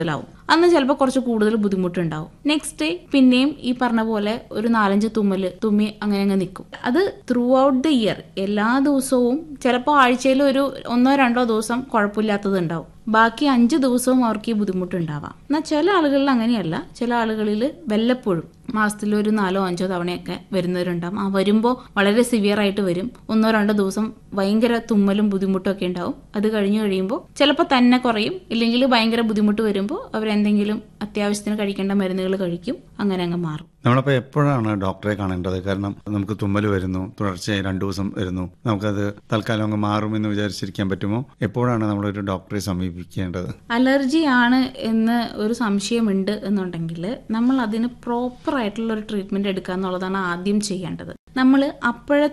കൂടുതലാവും അന്ന് ചിലപ്പോൾ കുറച്ച് കൂടുതൽ ബുദ്ധിമുട്ടുണ്ടാവും നെക്സ്റ്റ് ഡേ പിന്നെയും ഈ പറഞ്ഞ പോലെ ഒരു നാലഞ്ച് തുമ്മല് തുമ്മി അങ്ങനെ അങ്ങ് നിൽക്കും അത് ത്രൂ ഔട്ട് ദ ഇയർ എല്ലാ ദിവസവും ചിലപ്പോൾ ആഴ്ചയിൽ ഒരു ഒന്നോ രണ്ടോ ദിവസം കുഴപ്പമില്ലാത്തത് ഉണ്ടാവും ബാക്കി അഞ്ച് ദിവസവും അവർക്ക് ഈ ബുദ്ധിമുട്ടുണ്ടാവാം എന്നാൽ ചില ആളുകളിൽ അങ്ങനെയല്ല ചില ആളുകളിൽ വല്ലപ്പോഴും മാസത്തിൽ ഒരു നാലോ അഞ്ചോ തവണയൊക്കെ വരുന്നവരുണ്ടാവും ആ വരുമ്പോൾ വളരെ സിവിയർ ആയിട്ട് വരും ഒന്നോ രണ്ടോ ദിവസം ഭയങ്കര തുമ്മലും ബുദ്ധിമുട്ടും ഒക്കെ ഉണ്ടാവും അത് കഴിഞ്ഞു കഴിയുമ്പോൾ ചിലപ്പോൾ തന്നെ കുറയും ഇല്ലെങ്കിൽ ഭയങ്കര ബുദ്ധിമുട്ട് വരുമ്പോൾ അവരെന്തെങ്കിലും അത്യാവശ്യത്തിന് കഴിക്കേണ്ട മരുന്നുകൾ കഴിക്കും അങ്ങനെ അങ്ങ് മാറും നമ്മളപ്പോൾ എപ്പോഴാണ് ഡോക്ടറെ കാണേണ്ടത് കാരണം നമുക്ക് തുമ്മൽ വരുന്നു തുടർച്ചയായി രണ്ടു ദിവസം വരുന്നു നമുക്കത് തൽക്കാലം അങ്ങ് മാറുമെന്ന് വിചാരിച്ചിരിക്കാൻ പറ്റുമോ എപ്പോഴാണ് നമ്മളൊരു ഡോക്ടറെ സമീപിക്കേണ്ടത് അലർജി ആണ് എന്ന് ഒരു സംശയമുണ്ട് എന്നുണ്ടെങ്കിൽ നമ്മൾ അതിന് പ്രോപ്പർ ആയിട്ടുള്ള ഒരു ട്രീറ്റ്മെന്റ് എടുക്കുക എന്നുള്ളതാണ് ആദ്യം ചെയ്യേണ്ടത് നമ്മൾ അപ്പോഴത്തെ